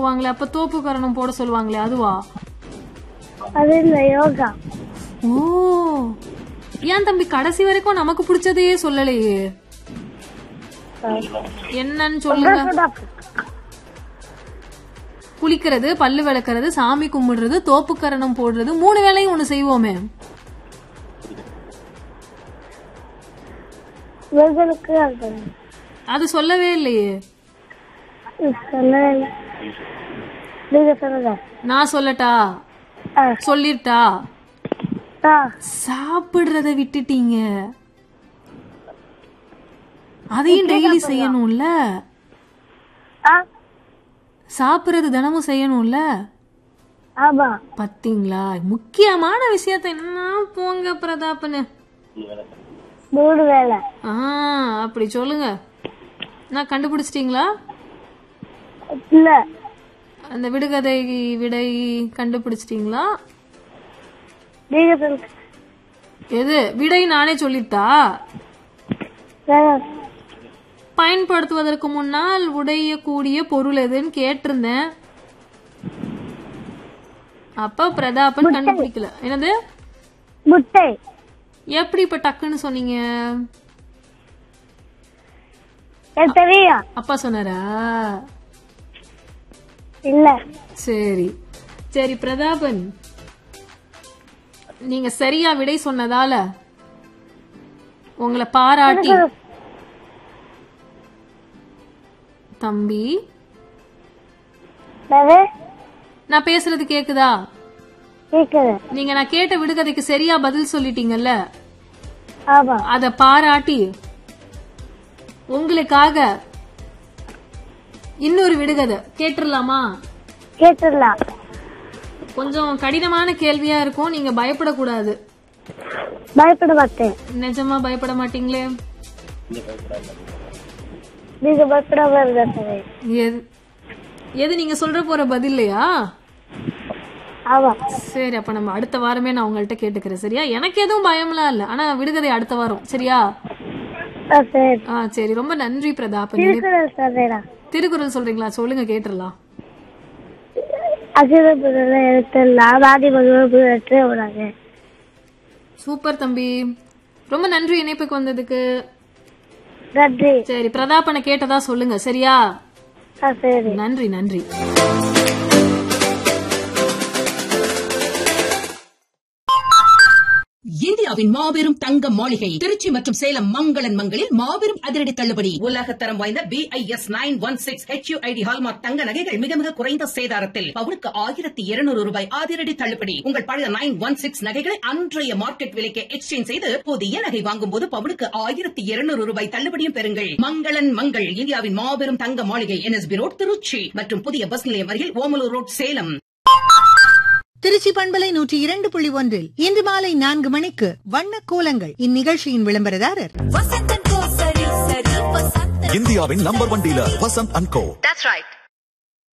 சொல்லுவாங்களே அப்ப தோப்பு கரணம் போட சொல்லுவாங்களே அதுவா அது இல்ல யோகா ஓ ஏன் தம்பி கடைசி வரைக்கும் நமக்கு பிடிச்சதையே சொல்லலையே என்னன்னு சொல்லுங்க குளிக்கிறது பல்லு விளக்குறது சாமி கும்பிடுறது தோப்பு கரணம் போடுறது மூணு வேளையும் ஒண்ணு செய்வோமே இவர்களுக்கு அது அது சொல்லவே இல்லையே சொல்லவே இல்லை. நீங்க சொல்லுங்க நான் சொல்லட்டா ஆ, சொல்லிட்டா ஆ, சாப்பிடுறத விட்டுட்டீங்க அதையும் டெய்லி செய்யணும்ல ஆ, சாப்பிடுறது தினமும் செய்யணும்ல ஆமா பாத்தீங்களா முக்கியமான விஷயத்த என்ன போங்க பிரதாப்னு மூணு வேலை ஆ அப்படி சொல்லுங்க நான் கண்டுபிடிச்சிட்டீங்களா இல்ல அந்த விடுகதை விடை கண்டுபிடிச்சிட்டீங்களா நீங்க சொல்லுங்க எது விடை நானே சொல்லிட்டா வேற பயன்படுத்துவதற்கு முன்னால் உடையக்கூடிய பொருள் எதுன்னு கேட்டிருந்தேன் அப்ப பிரதாபன் கண்டுபிடிக்கல என்னது முட்டை எப்படி இப்ப டக்குன்னு சொன்னீங்க எனக்கு தெரியும் அப்பா சொன்னாரா இல்ல சரி சரி பிரதாபன் நீங்க சரியா விடை சொன்னதால உங்களை பாராட்டி தம்பி வேற நான் பேசுறது கேக்குதா கேக்குது நீங்க நான் கேட்ட விடுகதைக்கு சரியா பதில் சொல்லிட்டீங்கல்ல ஆமா அத பாராட்டி உங்களுக்காக இன்னொரு விடுகதை கேட்டுடலாமா கேட்டுடலாம் கொஞ்சம் கடினமான கேள்வியா இருக்கும் நீங்க பயப்படக்கூடாது பயப்பட மாட்டேன் நிஜமா பயப்பட மாட்டீங்களே நீங்க பயப்படாம இருந்தா சரி எது எது நீங்க சொல்ற போற பதில்லையா ஆமா சரி அப்ப நம்ம அடுத்த வாரமே நான் உங்கள்ட்ட கேட்டுக்கிறேன் சரியா எனக்கு எதுவும் பயம்லாம் இல்ல ஆனா விடுகதை அடுத்த வாரம் சரியா ஆ, சரி ஆ சரி ரொம்ப நன்றி பிரதாப் திருக்குறள் சொல்றேனா திருக்குறள் சொல்றீங்களா சொல்லுங்க கேட்டுடலாம் அகில புதல எழுத்தெல்லாம் ஆதி பகவத்து விடாங்க சூப்பர் தம்பி ரொம்ப நன்றி இணைப்புக்கு வந்ததுக்கு நன்றி சரி பிரதாபனை கேட்டதா சொல்லுங்க சரியா ஆ சரி நன்றி நன்றி இந்தியாவின் மாபெரும் தங்க மாளிகை திருச்சி மற்றும் சேலம் மங்களன் மங்களில் மாபெரும் அதிரடி தள்ளுபடி உலக தரம் வாய்ந்த B I S nine one six HUID hallmark தங்க நகைகள் மிக மிக குறைந்த சேதாரத்தில் பவுனுக்கு ஆயிரத்தி இருநூறு ரூபாய் அதிரடி தள்ளுபடி உங்கள் பழைய நைன் ஒன் சிக்ஸ் நகைகளை அன்றைய மார்க்கெட் விலைக்கு எக்ஸ்சேஞ்ச் செய்து புதிய நகை வாங்கும் போது பவுனுக்கு ஆயிரத்தி இருநூறு ரூபாய் தள்ளுபடியும் பெறுங்கள் மங்களன் மங்கள் இந்தியாவின் மாபெரும் தங்க மாளிகை என்எஸ்பி ரோட் திருச்சி மற்றும் புதிய பஸ் நிலையம் அருகில் ஓமலூர் ரோட் சேலம் திருச்சி பண்பலை நூற்றி இரண்டு புள்ளி ஒன்றில் இன்று மாலை நான்கு மணிக்கு வண்ண கோலங்கள் இந்நிகழ்ச்சியின் விளம்பரதாரர் வசந்தன் கோ சரி சரி வசந்தன் இந்தியாவின் number one dealer Vasanth and co That's right.